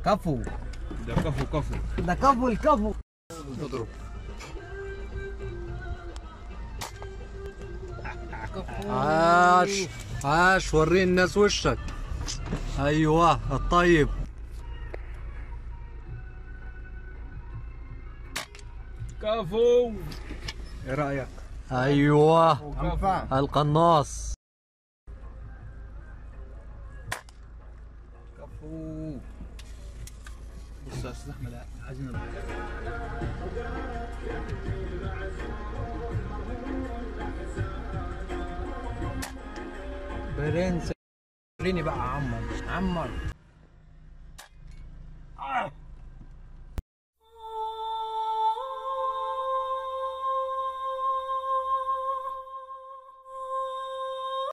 كفو ده كفو كفو ده كفو الكفو اضرب عاش عاش وري الناس وشك ايوه الطيب كفو ايه رايك ايوه كفو القناص كفو بص يا استاذ احمد عايزين برنس وريني بقى عمر عمر آه.